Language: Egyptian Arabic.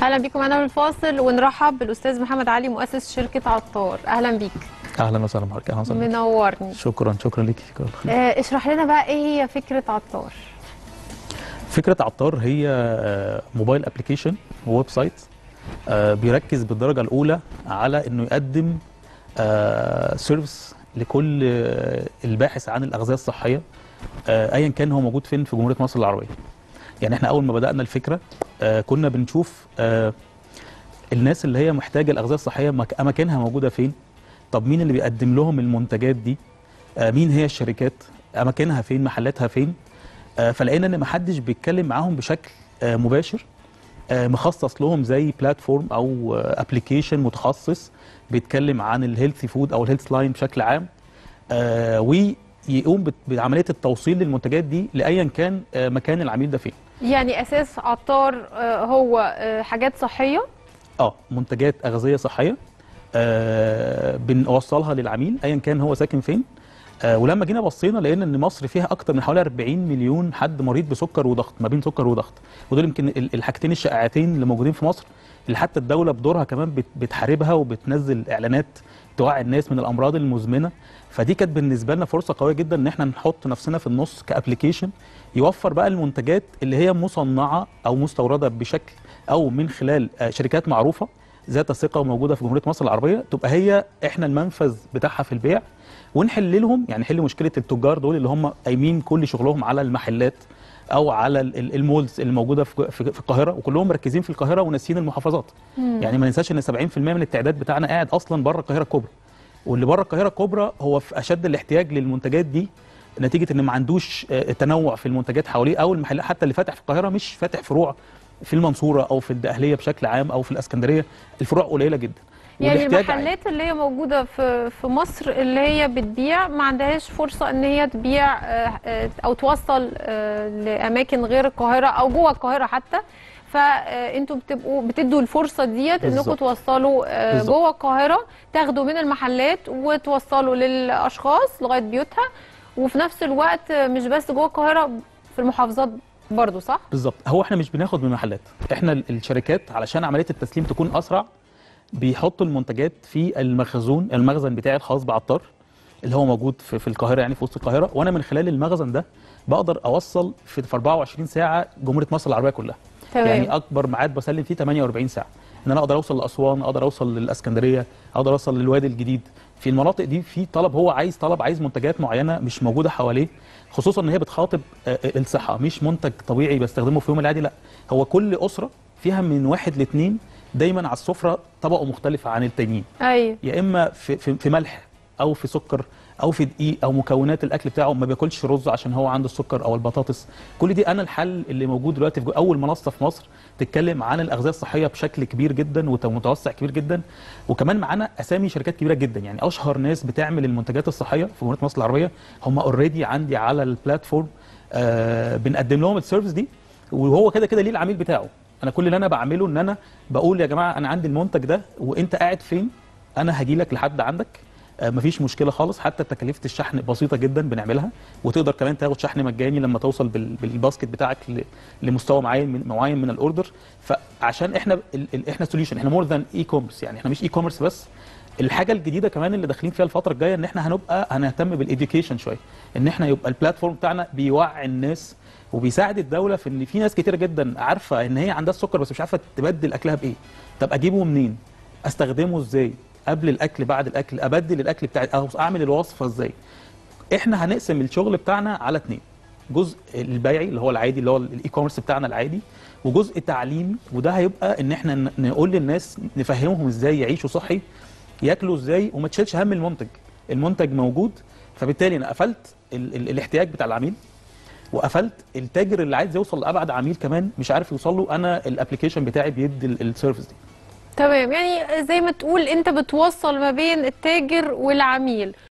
اهلا بيكم معانا من الفاصل ونرحب بالاستاذ محمد علي مؤسس شركه عطار اهلا بيك اهلا وسهلا بحضرتك اهلا وسهلا منورني شكرا شكرا ليكي شكرا آه اشرح لنا بقى ايه هي فكره عطار فكره عطار هي آه، موبايل ابلكيشن وويب سايت آه، بيركز بالدرجه الاولى على انه يقدم آه، سيرفيس لكل آه، الباحث عن الاغذيه الصحيه آه، ايا كان هو موجود فين في جمهوريه مصر العربيه يعني احنا اول ما بدانا الفكره آه، كنا بنشوف آه، الناس اللي هي محتاجه الاغذيه الصحيه مك- اماكنها موجوده فين طب مين اللي بيقدم لهم المنتجات دي آه، مين هي الشركات اماكنها فين محلاتها فين آه، فلقينا ان محدش بيتكلم معاهم بشكل آه، مباشر آه، مخصص لهم زي بلاتفورم او ابلكيشن متخصص بيتكلم عن الهيلثي فود او الهيلث لاين بشكل عام آه، ويقوم بت- بعمليه التوصيل للمنتجات دي لايا كان آه، مكان العميل ده فين يعني اساس عطار آه هو آه حاجات صحيه اه منتجات اغذيه صحيه آه بنوصلها للعميل ايا كان هو ساكن فين آه ولما جينا بصينا لقينا ان مصر فيها اكتر من حوالي 40 مليون حد مريض بسكر وضغط ما بين سكر وضغط ودول يمكن ال- الحاجتين الشائعتين اللي موجودين في مصر اللي حتى الدوله بدورها كمان بت- بتحاربها وبتنزل اعلانات توعي الناس من الامراض المزمنه فدي كانت بالنسبه لنا فرصه قويه جدا ان احنا نحط نفسنا في النص كابلكيشن يوفر بقى المنتجات اللي هي مصنعه او مستورده بشكل او من خلال آه، شركات معروفه ذات ثقه وموجوده في جمهوريه مصر العربيه تبقى هي احنا المنفذ بتاعها في البيع ونحل لهم يعني نحل مشكله التجار دول اللي هم قايمين كل شغلهم على المحلات او على ال- ال- المولز اللي موجوده في في في القاهره وكلهم مركزين في القاهره وناسيين المحافظات يعني ما ننساش ان 70% من التعداد بتاعنا قاعد اصلا بره القاهره الكبرى واللي بره القاهره الكبرى هو في اشد الاحتياج للمنتجات دي نتيجه ان ما عندوش آه، تنوع في المنتجات حواليه او المحلات حتى اللي فاتح في القاهره مش فاتح فروع في المنصوره او في الدقهليه بشكل عام او في الاسكندريه الفروع قليله جدا يعني والاحتياج عالي. المحلات اللي هي موجوده في في مصر اللي هي بتبيع ما عندهاش فرصه ان هي تبيع آه، آه، او توصل آه، لاماكن غير القاهره او جوه القاهره حتى فانتوا بتبقوا بتدوا الفرصه ديت انكم بالظبط. توصلوا آه، بالظبط. جوه القاهره تاخدوا من المحلات وتوصلوا للاشخاص لغايه بيوتها وفي نفس الوقت آه، مش بس جوه القاهره في المحافظات برضو صح؟ بالظبط هو احنا مش بناخد من المحلات احنا ال- الشركات علشان عمليه التسليم تكون اسرع بيحطوا المنتجات في المخزون المخزن بتاعي الخاص بعطار اللي هو موجود في, في القاهره يعني في وسط القاهره وانا من خلال المخزن ده بقدر اوصل في, في 24 ساعه جمهوريه مصر العربيه كلها تمام. يعني اكبر ميعاد بسلم فيه 48 ساعه ان انا اقدر اوصل لاسوان اقدر اوصل للاسكندريه اقدر اوصل للوادي الجديد في المناطق دي في طلب هو عايز طلب عايز منتجات معينه مش موجوده حواليه خصوصا ان هي بتخاطب آه، آه، الصحه مش منتج طبيعي بستخدمه في يوم العادي لا هو كل اسره فيها من واحد لاثنين دايما على السفره طبقه مختلفه عن التانيين ايوه يا اما في, في, في ملح او في سكر او في دقيق او مكونات الاكل بتاعه ما بياكلش رز عشان هو عنده السكر او البطاطس كل دي انا الحل اللي موجود دلوقتي في جو- اول منصه في مصر تتكلم عن الاغذيه الصحيه بشكل كبير جدا ومتوسع كبير جدا وكمان معانا اسامي شركات كبيره جدا يعني اشهر ناس بتعمل المنتجات الصحيه في جمهوريه مصر العربيه هم اوريدي عندي على البلاتفورم آه بنقدم لهم السيرفيس دي وهو كده كده ليه العميل بتاعه انا كل اللي انا بعمله ان انا بقول يا جماعه انا عندي المنتج ده وانت قاعد فين انا هاجي لك لحد عندك آه، مفيش مشكله خالص حتى تكاليف الشحن بسيطه جدا بنعملها وتقدر كمان تاخد شحن مجاني لما توصل بال- بالباسكت بتاعك ل- لمستوى معين من معين من الاوردر فعشان احنا ال- ال- احنا سوليوشن احنا مور ذان اي كوميرس يعني احنا مش اي كوميرس بس الحاجه الجديده كمان اللي داخلين فيها الفتره الجايه ان احنا هنبقى هنهتم بالاديوكيشن شويه ان احنا يبقى البلاتفورم بتاعنا بيوعي الناس وبيساعد الدوله في ان في ناس كتيره جدا عارفه ان هي عندها السكر بس مش عارفه تبدل اكلها بايه طب اجيبه منين استخدمه ازاي قبل الاكل بعد الاكل ابدل الاكل بتاعي او اعمل الوصفه ازاي احنا هنقسم الشغل بتاعنا على اتنين جزء البيعي اللي هو العادي اللي هو الاي كوميرس بتاعنا العادي وجزء تعليمي وده هيبقى ان احنا ن- نقول للناس نفهمهم ازاي يعيشوا صحي ياكلوا ازاي وما تشيلش هم المنتج المنتج موجود فبالتالي انا قفلت ال ال الاحتياج بتاع العميل وقفلت التاجر اللي عايز يوصل لابعد عميل كمان مش عارف يوصل له انا الابلكيشن بتاعي بيدي ال- السيرفيس دي تمام يعني زي ما تقول انت بتوصل ما بين التاجر والعميل